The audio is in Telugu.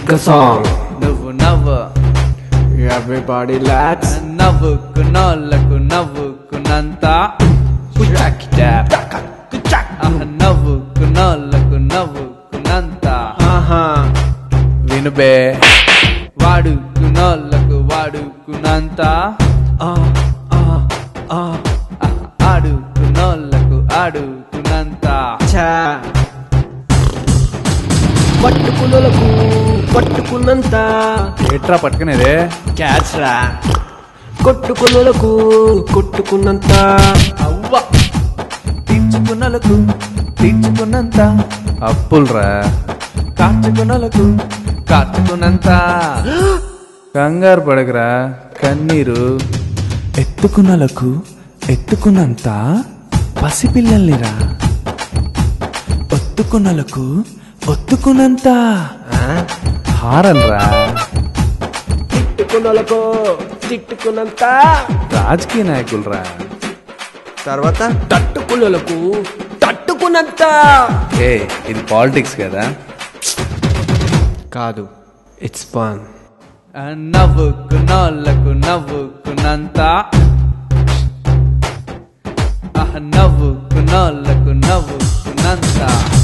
ఒక్క సాంగ్ నువ్వు నవ్వు ఎవ్రీబాడీ లాట్స్ నవ్వుకున్నోళ్ళకు నవ్వుకున్నంత ఆహ్, నవ్వుకున్నోళ్ళకు నవ్వుకున్నంత ఆహా వినుబే వాడుకున్నోళ్ళకు వాడుకున్నంత ఆ ఆ ఆ ఆహ్, ఆడుకున్నోళ్ళకు ఆడుకున్నంత చా పట్టుకున్నలకు పట్టుకున్నంత ఏట్రా పట్టుకునేదే క్యాచ్ రా కొట్టుకున్నలకు కొట్టుకున్నంత అవ్వ తీర్చుకున్నలకు తీర్చుకున్నంత అప్పుల్రా కార్చుకున్నలకు కార్చుకున్నంత కంగారు పడకరా కన్నీరు ఎత్తుకున్నలకు ఎత్తుకున్నంత పసిపిల్లల్నిరా ఒత్తుకున్నలకు ఒత్తుకున్నంత హారన్రా తిట్టుకున్నలకు తిట్టుకున్నంత రాజకీయ నాయకులరా తర్వాత తట్టుకున్నలకు తట్టుకున్నంత ఏ ఇది పాలిటిక్స్ కదా కాదు ఇట్స్ ఫన్ నవ్వుకున్నోళ్ళకు నవ్వుకున్నంత ఆహ్, నవ్వుకున్నోళ్ళకు నవ్వుకున్నంత